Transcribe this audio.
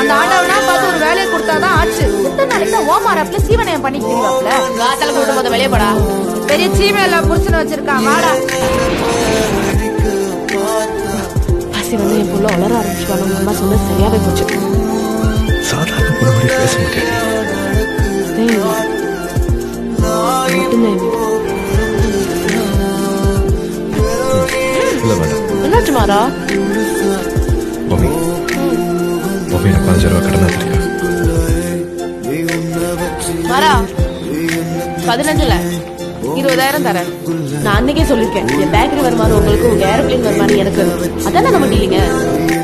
அந்த ஆண்டவனா பார்த்து ஒரு வேலையை கொடுத்தாதான் ஆச்சு எத்தனை நாளைக்கு தான் ஓமாரப்ல சீவனையம் பண்ணி தெரியவாப்ல காத்தால கூட்டம் போத வெளியே போடா பெரிய சீமையில புடிச்சுன்னு வச்சிருக்கான் வாடா பசி வந்து என் புள்ள வளர ஆரம்பிச்சுட்டாங்க அம்மா சொன்னது சரியாவே போச்சு சாதாரண பொண்ணு மாதிரி பேச முடியாது தேவி மட்டும் தேவி இல்ல மேடம் என்னாச்சு மாறா மம்மி மம்மி எனக்கு பதினஞ்சு ரூபா கடன் இருக்கா மாறா பதினஞ்சுல இருபதாயிரம் தரேன் நான் அன்னைக்கே சொல்லியிருக்கேன் என் பேக்கரி வருமானம் உங்களுக்கு உங்க ஏரோப்ளேன் வருமானம் எனக்கு அதானே நம்ம டீலிங்க